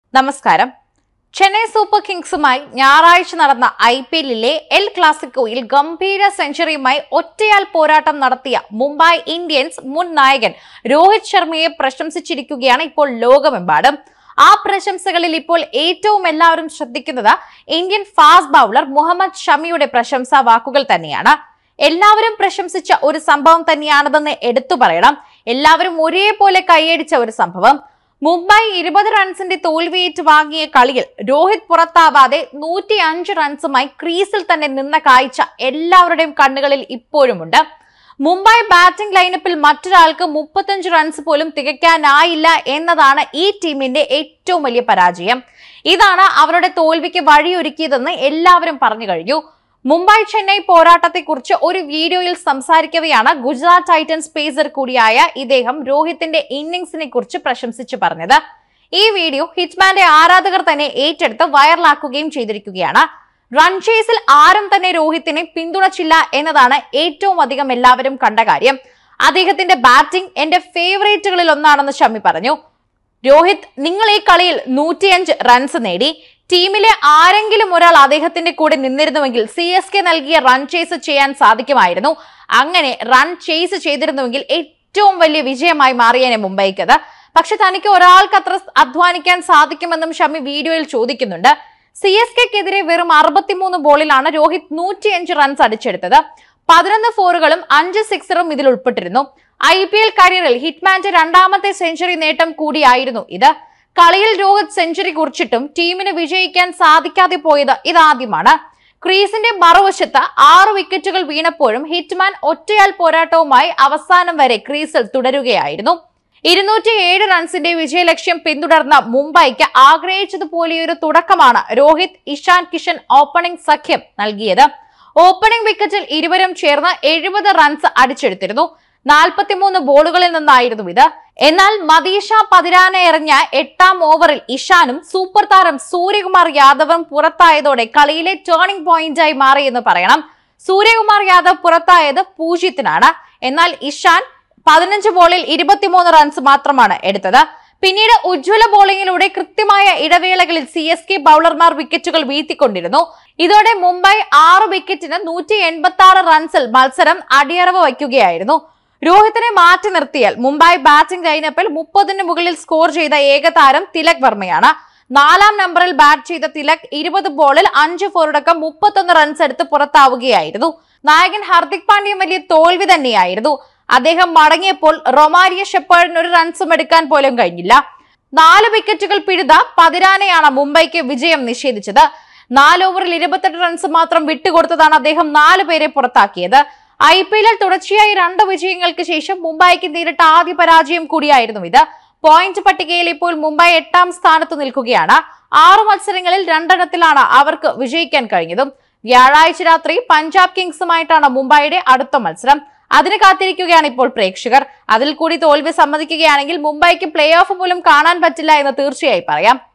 നമസ്കാരം ചെന്നൈ സൂപ്പർ കിങ്സുമായി ഞായറാഴ്ച നടന്ന ഐ പി എല്ലിലെ എൽ ക്ലാസിക്കോയിൽ ഗംഭീര സെഞ്ചുറിയുമായി ഒറ്റയാൾ പോരാട്ടം നടത്തിയ മുംബൈ ഇന്ത്യൻസ് മുൻ നായകൻ രോഹിത് ശർമ്മയെ പ്രശംസിച്ചിരിക്കുകയാണ് ഇപ്പോൾ ലോകമെമ്പാടും ആ പ്രശംസകളിൽ ഇപ്പോൾ ഏറ്റവും എല്ലാവരും ശ്രദ്ധിക്കുന്നത് ഇന്ത്യൻ ഫാസ്റ്റ് ബൗളർ മുഹമ്മദ് ഷമിയുടെ പ്രശംസാ വാക്കുകൾ തന്നെയാണ് എല്ലാവരും പ്രശംസിച്ച ഒരു സംഭവം തന്നെയാണതെന്ന് എടുത്തു പറയണം എല്ലാവരും ഒരേപോലെ കൈയടിച്ച ഒരു സംഭവം മുംബൈ ഇരുപത് റൺസിന്റെ തോൽവിയേറ്റ് വാങ്ങിയ കളിയിൽ രോഹിത് പുറത്താവാതെ നൂറ്റി അഞ്ച് റൺസുമായി ക്രീസിൽ തന്നെ നിന്ന കാഴ്ച എല്ലാവരുടെയും കണ്ണുകളിൽ ഇപ്പോഴുമുണ്ട് മുംബൈ ബാറ്റിംഗ് ലൈനപ്പിൽ മറ്റൊരാൾക്ക് മുപ്പത്തഞ്ച് റൺസ് പോലും തികയ്ക്കാനായില്ല എന്നതാണ് ഈ ടീമിന്റെ ഏറ്റവും വലിയ പരാജയം ഇതാണ് അവരുടെ തോൽവിക്ക് വഴിയൊരുക്കിയതെന്ന് എല്ലാവരും പറഞ്ഞു കഴിഞ്ഞു മുംബൈ ചെന്നൈ പോരാട്ടത്തെക്കുറിച്ച് ഒരു വീഡിയോയിൽ സംസാരിക്കവെയാണ് ഗുജറാത്ത് ടൈറ്റൻസ് പേസർ കൂടിയായ ഇദ്ദേഹം രോഹിത്തിന്റെ ഇന്നിംഗ്സിനെ കുറിച്ച് പ്രശംസിച്ചു പറഞ്ഞത് ഈ വീഡിയോ ഹിറ്റ്മാന്റെ ആരാധകർ തന്നെ ഏറ്റെടുത്ത് വൈറലാക്കുകയും ചെയ്തിരിക്കുകയാണ് റൺ ചേസിൽ ആരും തന്നെ രോഹിത്തിനെ പിന്തുണച്ചില്ല എന്നതാണ് ഏറ്റവും അധികം എല്ലാവരും കണ്ട കാര്യം അദ്ദേഹത്തിന്റെ ബാറ്റിംഗ് എന്റെ ഫേവറേറ്റുകളിൽ ഒന്നാണെന്ന് ഷമി പറഞ്ഞു രോഹിത് നിങ്ങൾ ഈ കളിയിൽ നൂറ്റിയഞ്ച് റൺസ് നേടി ടീമിലെ ആരെങ്കിലും ഒരാൾ അദ്ദേഹത്തിന്റെ കൂടെ നിന്നിരുന്നുവെങ്കിൽ സി എസ് കെ നൽകിയ റൺ ചേസ് ചെയ്യാൻ സാധിക്കുമായിരുന്നു അങ്ങനെ റൺ ചേസ് ചെയ്തിരുന്നുവെങ്കിൽ ഏറ്റവും വലിയ വിജയമായി മാറിയേനെ മുംബൈക്കത് പക്ഷെ തനിക്ക് ഒരാൾക്ക് അത്ര അധ്വാനിക്കാൻ സാധിക്കുമെന്നും ഷമി വീഡിയോയിൽ ചോദിക്കുന്നുണ്ട് സി എസ് കെക്കെതിരെ വെറും അറുപത്തിമൂന്ന് ബോളിലാണ് രോഹിത് നൂറ്റിയഞ്ച് റൺസ് അടിച്ചെടുത്തത് പതിനൊന്ന് ഫോറുകളും അഞ്ച് സിക്സറും ഇതിൽ ഉൾപ്പെട്ടിരുന്നു ഐ പി എൽ കരിയറിൽ ഹിറ്റ്മാന്റെ രണ്ടാമത്തെ സെഞ്ചുറി നേട്ടം കൂടിയായിരുന്നു ഇത് കളിയിൽ രോഹിത് സെഞ്ചുറി കുറിച്ചിട്ടും ടീമിന് വിജയിക്കാൻ സാധിക്കാതെ പോയത് ഇതാദ്യമാണ് ക്രീസിന്റെ മറുവശത്ത് ആറ് വിക്കറ്റുകൾ വീണപ്പോഴും ഹിറ്റ്മാൻ ഒറ്റയാൾ പോരാട്ടവുമായി അവസാനം വരെ ക്രീസിൽ തുടരുകയായിരുന്നു ഇരുന്നൂറ്റി ഏഴ് റൺസിന്റെ വിജയലക്ഷ്യം പിന്തുടർന്ന മുംബൈക്ക് ആഗ്രഹിച്ചതുപോലെയൊരു തുടക്കമാണ് രോഹിത് ഇഷാൻ കിഷൻ ഓപ്പണിംഗ് സഖ്യം നൽകിയത് ഓപ്പണിംഗ് വിക്കറ്റിൽ ഇരുവരും ചേർന്ന് എഴുപത് റൺസ് അടിച്ചെടുത്തിരുന്നു നാൽപ്പത്തിമൂന്ന് ബോളുകളിൽ നിന്നായിരുന്നു ഇത് എന്നാൽ മദീഷ പതിരാനെ എറിഞ്ഞ എട്ടാം ഓവറിൽ ഇഷാനും സൂപ്പർ താരം സൂര്യകുമാർ യാദവും പുറത്തായതോടെ കളിയിലെ ടേണിംഗ് പോയിന്റായി മാറിയെന്ന് പറയണം സൂര്യകുമാർ യാദവ് പുറത്തായത് പൂജ്യത്തിനാണ് എന്നാൽ ഇഷാൻ പതിനഞ്ച് ബോളിൽ ഇരുപത്തിമൂന്ന് റൺസ് മാത്രമാണ് എടുത്തത് പിന്നീട് ഉജ്ജ്വല ബോളിങ്ങിലൂടെ കൃത്യമായ ഇടവേളകളിൽ സി എസ് കെ ബൗളർമാർ വിക്കറ്റുകൾ വീഴ്ത്തിക്കൊണ്ടിരുന്നു ഇതോടെ മുംബൈ ആറ് വിക്കറ്റിന് നൂറ്റി എൺപത്തി ആറ് റൺസിൽ മത്സരം അടിയറവ് വയ്ക്കുകയായിരുന്നു രോഹിത്തിനെ മാറ്റി നിർത്തിയാൽ മുംബൈ ബാറ്റിംഗ് ലൈനപ്പിൽ മുപ്പതിന് മുകളിൽ സ്കോർ ചെയ്ത ഏക താരം തിലക് വർമ്മയാണ് നാലാം നമ്പറിൽ ബാറ്റ് ചെയ്ത തിലക് ഇരുപത് ബോളിൽ അഞ്ച് ഫോറടക്കം മുപ്പത്തൊന്ന് റൺസ് എടുത്ത് പുറത്താവുകയായിരുന്നു നായകൻ ഹർദിക് പാണ്ഡ്യൻ വലിയ തോൽവി തന്നെയായിരുന്നു അദ്ദേഹം മടങ്ങിയപ്പോൾ റൊമാരിയ ഷെപ്പേർഡിന് ഒരു റൺസും എടുക്കാൻ പോലും കഴിഞ്ഞില്ല നാല് വിക്കറ്റുകൾ പിഴുത പതിരാനെയാണ് മുംബൈക്ക് വിജയം നിഷേധിച്ചത് നാല് ഓവറിൽ ഇരുപത്തെട്ട് റൺസ് മാത്രം വിട്ടുകൊടുത്തതാണ് അദ്ദേഹം നാല് പേരെ പുറത്താക്കിയത് ഐ പി എല്ലിൽ തുടർച്ചയായി രണ്ട് വിജയങ്ങൾക്ക് ശേഷം മുംബൈക്ക് നേരിട്ട ആദ്യ പരാജയം കൂടിയായിരുന്നു ഇത് പോയിന്റ് പട്ടികയിൽ ഇപ്പോൾ മുംബൈ എട്ടാം സ്ഥാനത്ത് നിൽക്കുകയാണ് ആറ് മത്സരങ്ങളിൽ രണ്ടെണ്ണത്തിലാണ് അവർക്ക് വിജയിക്കാൻ കഴിഞ്ഞതും വ്യാഴാഴ്ച രാത്രി പഞ്ചാബ് കിങ്സുമായിട്ടാണ് മുംബൈയുടെ അടുത്ത മത്സരം അതിന് കാത്തിരിക്കുകയാണ് ഇപ്പോൾ പ്രേക്ഷകർ അതിൽ കൂടി തോൽവി സമ്മതിക്കുകയാണെങ്കിൽ മുംബൈക്ക് പ്ലേ ഓഫ് പോലും കാണാൻ പറ്റില്ല എന്ന് തീർച്ചയായും പറയാം